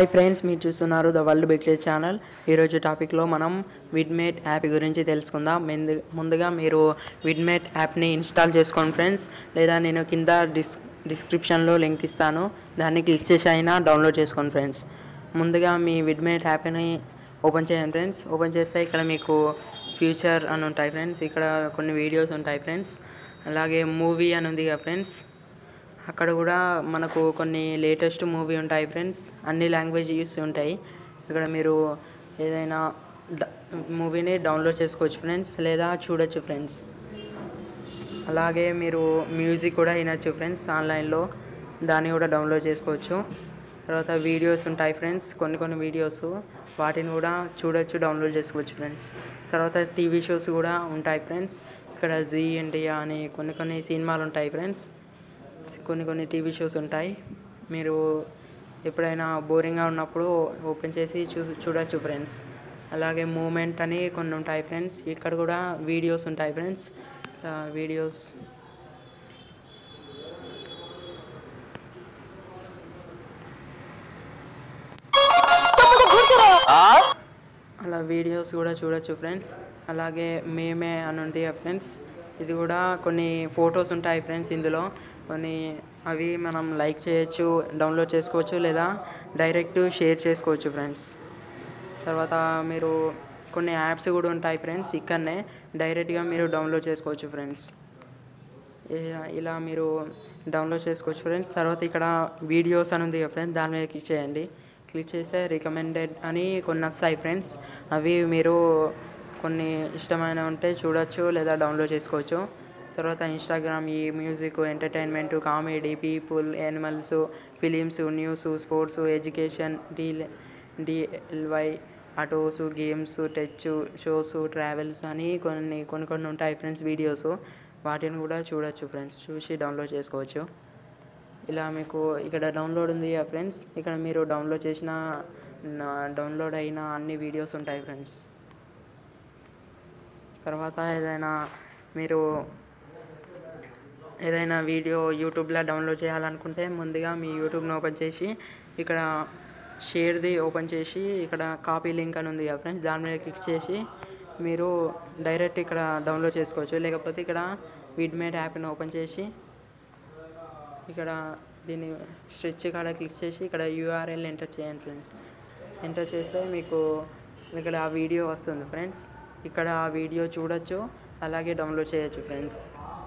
hi friends మీరు చూస్తున్నారు the world బిగ్లే channel ఈరోజు టాపిక్లో మనం విడ్మేట్ యాప్ గురించి తెలుసుకుందాం ముందు ముందుగా మీరు విడ్మేట్ యాప్ని ఇన్స్టాల్ చేసుకోండి ఫ్రెండ్స్ లేదా నేను కింద డిస్ డిస్క్రిప్షన్లో లింక్ ఇస్తాను దాన్ని క్లిక్ చేసి అయినా డౌన్లోడ్ చేసుకోండి ఫ్రెండ్స్ ముందుగా మీ విడ్మేట్ యాప్ని ఓపెన్ చేయండి ఫ్రెండ్స్ ఓపెన్ చేస్తే ఇక్కడ మీకు ఫ్యూచర్ అని ఉంటాయి ఫ్రెండ్స్ ఇక్కడ కొన్ని వీడియోస్ ఉంటాయి ఫ్రెండ్స్ అలాగే మూవీ అని ఉంది కదా ఫ్రెండ్స్ అక్కడ కూడా మనకు కొన్ని లేటెస్ట్ మూవీ ఉంటాయి ఫ్రెండ్స్ అన్ని లాంగ్వేజ్ యూస్ ఉంటాయి ఇక్కడ మీరు ఏదైనా డ- మూవీని డౌన్లోడ్ చేసుకోవచ్చు ఫ్రెండ్స్ లేదా చూడొచ్చు ఫ్రెండ్స్ అలాగే మీరు మ్యూజిక్ కూడా వినొచ్చు ఫ్రెండ్స్ ఆన్లైన్లో దాన్ని కూడా డౌన్లోడ్ చేసుకోవచ్చు తర్వాత వీడియోస్ ఉంటాయి ఫ్రెండ్స్ కొన్ని కొన్ని వీడియోస్ వాటిని కూడా చూడొచ్చు డౌన్లోడ్ చేసుకోవచ్చు ఫ్రెండ్స్ తర్వాత టీవీ షోస్ కూడా ఉంటాయి ఫ్రెండ్స్ ఇక్కడ జీ ఇండియా అని కొన్ని కొన్ని సినిమాలు ఉంటాయి ఫ్రెండ్స్ కొన్ని కొన్ని టీవీ షోస్ ఉంటాయి మీరు ఎప్పుడైనా బోరింగ్గా ఉన్నప్పుడు ఓపెన్ చేసి చూ చూడొచ్చు ఫ్రెండ్స్ అలాగే మూమెంట్ అని కొన్ని ఉంటాయి ఫ్రెండ్స్ ఇక్కడ కూడా వీడియోస్ ఉంటాయి ఫ్రెండ్స్ వీడియోస్ అలా వీడియోస్ కూడా చూడొచ్చు ఫ్రెండ్స్ అలాగే మేమే అని ఉంది ఫ్రెండ్స్ ఇది కూడా కొన్ని ఫొటోస్ ఉంటాయి ఫ్రెండ్స్ ఇందులో కొన్ని అవి మనం లైక్ చేయొచ్చు డౌన్లోడ్ చేసుకోవచ్చు లేదా డైరెక్ట్ షేర్ చేసుకోవచ్చు ఫ్రెండ్స్ తర్వాత మీరు కొన్ని యాప్స్ కూడా ఉంటాయి ఫ్రెండ్స్ ఇక్కడనే డైరెక్ట్గా మీరు డౌన్లోడ్ చేసుకోవచ్చు ఫ్రెండ్స్ ఇలా- ఇలా మీరు డౌన్లోడ్ చేసుకోవచ్చు ఫ్రెండ్స్ తర్వాత ఇక్కడ వీడియోస్ అని ఉంది కదా ఫ్రెండ్స్ దాని మీద క్లిక్ చేయండి క్లిక్ చేస్తే రికమెండెడ్ అని కొన్ని వస్తాయి ఫ్రెండ్స్ అవి మీరు కొన్ని ఇష్టమైన ఉంటే చూడొచ్చు లేదా డౌన్లోడ్ చేసుకోవచ్చు తర్వాత ఇన్స్టాగ్రామ్ ఈ music entertainment comedy people animals films news sports education D DIY autos games touch shows travels అని కొన్ని కొన్ని కొన్ని ఉంటాయి ఫ్రెండ్స్ వీడియోస్ వాటిని కూడా చూడొచ్చు ఫ్రెండ్స్ చూసి డౌన్లోడ్ చేసుకోవచ్చు ఇలా మీకు ఇక్కడ డౌన్లోడ్ ఉంది కదా ఫ్రెండ్స్ ఇక్కడ మీరు డౌన్లోడ్ చేసిన నా- డౌన్లోడ్ అయిన అన్ని వీడియోస్ ఉంటాయి ఫ్రెండ్స్ తర్వాత ఏదైనా మీరు ఏదైనా వీడియో యూట్యూబ్లో డౌన్లోడ్ చేయాలనుకుంటే ముందుగా మీ యూట్యూబ్ని ఓపెన్ చేసి ఇక్కడ షేర్ది ఓపెన్ చేసి ఇక్కడ కాపీ లింక్ అని ఉంది కదా ఫ్రెండ్స్ దాని మీద క్లిక్ చేసి మీరు డైరెక్ట్ ఇక్కడ డౌన్లోడ్ చేసుకోవచ్చు లేకపోతే ఇక్కడ విడ్మేట్ యాప్ని ఓపెన్ చేసి ఇక్కడ దీన్ని స్ట్రెచ్ కాడ క్లిక్ చేసి ఇక్కడ యూఆర్ఎల్ ఎంటర్ చేయండి ఫ్రెండ్స్ ఎంటర్ చేస్తే మీకు ఇక్కడ ఆ వీడియో వస్తుంది ఫ్రెండ్స్ ఇక్కడ ఆ వీడియో చూడొచ్చు అలాగే డౌన్లోడ్ చేయొచ్చు ఫ్రెండ్స్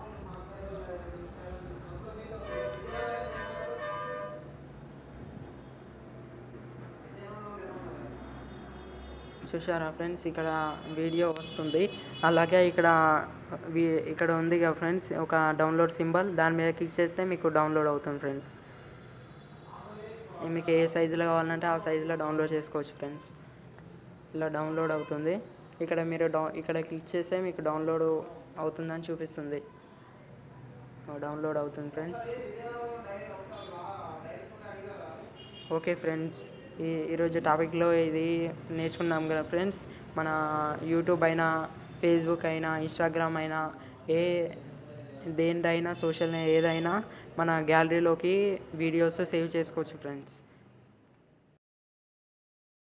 చూసారా ఫ్రెండ్స్ ఇక్కడ వీడియో వస్తుంది అలాగే ఇక్కడ వి- ఇక్కడ ఉంది కదా ఫ్రెండ్స్ ఒక డౌన్లోడ్ సింబల్ దాని మీద క్లిక్ చేస్తే మీకు డౌన్లోడ్ అవుతుంది ఫ్రెండ్స్ మీకు ఏ సైజులో కావాలంటే ఆ సైజులో డౌన్లోడ్ చేసుకోవచ్చు ఫ్రెండ్స్ ఇలా డౌన్లోడ్ అవుతుంది ఇక్కడ మీరు డౌ ఇక్కడ క్లిక్ చేస్తే మీకు డౌన్లోడ్ అవుతుందని చూపిస్తుంది డౌన్లోడ్ అవుతుంది ఫ్రెండ్స్ ఓకే ఫ్రెండ్స్ ఈ ఈరోజు టాపిక్లో ఇది నేర్చుకున్నాం కదా ఫ్రెండ్స్ మన యూట్యూబ్ అయినా ఫేస్బుక్ అయినా ఇన్స్టాగ్రామ్ అయినా ఏ దేనిదైనా సోషల్ ఏదైనా మన గ్యాలరీలోకి వీడియోస్ సేవ్ చేసుకోవచ్చు ఫ్రెండ్స్